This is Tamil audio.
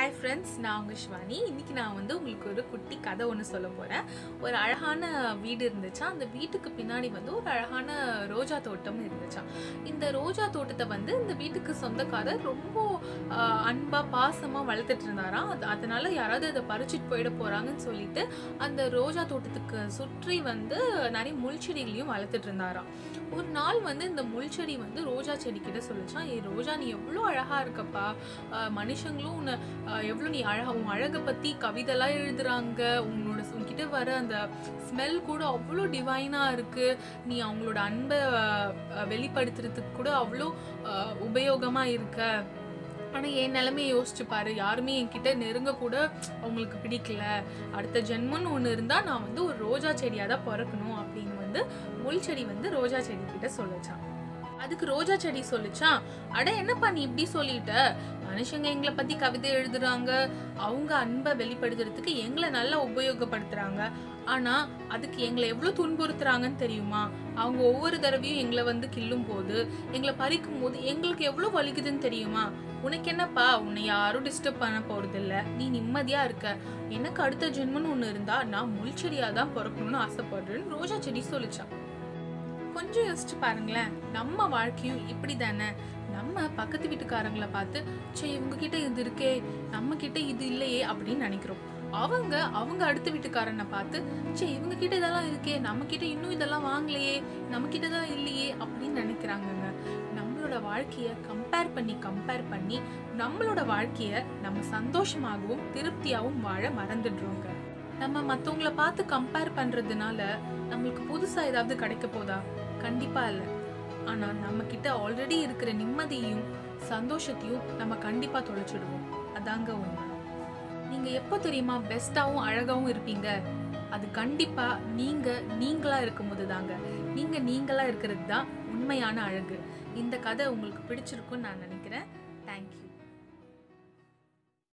ஹாய் ஃப்ரெண்ட்ஸ் நான் உங்கள் ஷிவானி இன்னைக்கு நான் வந்து உங்களுக்கு ஒரு குட்டி கதை ஒன்று சொல்ல போகிறேன் ஒரு அழகான வீடு இருந்துச்சா அந்த வீட்டுக்கு பின்னாடி வந்து ஒரு அழகான ரோஜா தோட்டம் இருந்துச்சாம் இந்த ரோஜா தோட்டத்தை வந்து இந்த வீட்டுக்கு சொந்தக்காரர் ரொம்ப ஆஹ், அன்பா பாசமா வளர்த்துட்டு இருந்தாராம் அது அதனால யாராவது அதை பறிச்சுட்டு போயிட போறாங்கன்னு சொல்லிட்டு அந்த ரோஜா தோட்டத்துக்கு சுற்றி வந்து நிறைய முள் செடிகளையும் வளர்த்துட்டு இருந்தாராம் ஒரு நாள் வந்து இந்த முள் செடி வந்து ரோஜா செடி கிட்ட சொல்லிச்சான் ஏ ரோஜா நீ எவ்வளோ அழகா இருக்கப்பா ஆஹ் மனுஷங்களும் உன்னை ஆஹ் எவ்வளோ நீ அழகா உன் அழகை பத்தி கவிதைலாம் எழுதுறாங்க உன்னோட உன்கிட்ட வர அந்த ஸ்மெல் கூட அவ்வளோ டிவைனா இருக்கு நீ அவங்களோட அன்பை ஆஹ் ஆஹ் வெளிப்படுத்துறதுக்கு கூட அவ்வளோ ஆஹ் உபயோகமா இருக்க ஆனா என் நிலைமையை யோசிச்சு பாரு யாருமே என்கிட்ட நெருங்க கூட அவங்களுக்கு பிடிக்கல அடுத்த ஜென்மம்னு ஒன்று இருந்தா நான் வந்து ஒரு ரோஜா செடியாக தான் பிறக்கணும் அப்படின்னு வந்து முள் செடி வந்து ரோஜா செடி கிட்ட சொல்லுச்சான் அதுக்கு ரோஜா செடி சொல்லுச்சான் அட என்னப்பா நீ இப்படி சொல்லிட்ட மனுஷங்க எங்களை பத்தி கவிதை எழுதுறாங்க அவங்க அன்பை வெளிப்படுத்துறதுக்கு எங்களை நல்லா உபயோகப்படுத்துறாங்க ஆனா அதுக்கு எங்களை எவ்வளவு துன்புறுத்துறாங்கன்னு தெரியுமா அவங்க ஒவ்வொரு தடவையும் எங்களை வந்து கிள்ளும் போது எங்களை பறிக்கும் போது எங்களுக்கு எவ்வளவு வலிக்குதுன்னு தெரியுமா உனக்கு என்னப்பா உன்னை யாரும் டிஸ்டர்ப் பண்ண போறது இல்ல நீ நிம்மதியா இருக்க எனக்கு அடுத்த ஜென்மம்னு ஒண்ணு இருந்தா நான் முள் செடியா தான் பிறக்கணும்னு ஆசைப்படுறேன்னு ரோஜா செடி சொல்லிச்சான் கொஞ்சம் யோசிச்சு பாருங்களேன் நம்ம வாழ்க்கையும் இப்படி தானே நம்ம பக்கத்து வீட்டுக்காரங்களை பார்த்து சே இவங்க கிட்ட இது இருக்கே நம்ம கிட்ட இது இல்லையே அப்படின்னு நினைக்கிறோம் அவங்க அவங்க அடுத்த வீட்டுக்காரனை பார்த்து சே இவங்க கிட்ட இதெல்லாம் இருக்கே நம்ம கிட்ட இன்னும் இதெல்லாம் வாங்கலையே நம்ம கிட்ட தான் இல்லையே அப்படின்னு நினைக்கிறாங்கங்க நம்மளோட வாழ்க்கைய கம்பேர் பண்ணி கம்பேர் பண்ணி நம்மளோட வாழ்க்கைய நம்ம சந்தோஷமாகவும் திருப்தியாகவும் வாழ மறந்துடுறோங்க நம்ம மத்தவங்கள பார்த்து கம்பேர் பண்றதுனால நம்மளுக்கு புதுசா ஏதாவது கிடைக்க போதா கண்டிப்பா இல்ல ஆனா நம்ம கிட்ட ஆல்ரெடி இருக்கிற நிம்மதியையும் சந்தோஷத்தையும் நம்ம கண்டிப்பா தொலைச்சிடுவோம் அதாங்க உண்மை நீங்க எப்போ தெரியுமா பெஸ்டாவும் அழகாவும் இருப்பீங்க அது கண்டிப்பா நீங்க நீங்களா இருக்கும்போது தாங்க நீங்க நீங்களா இருக்கிறது தான் உண்மையான அழகு இந்த கதை உங்களுக்கு பிடிச்சிருக்கும்னு நான் நினைக்கிறேன்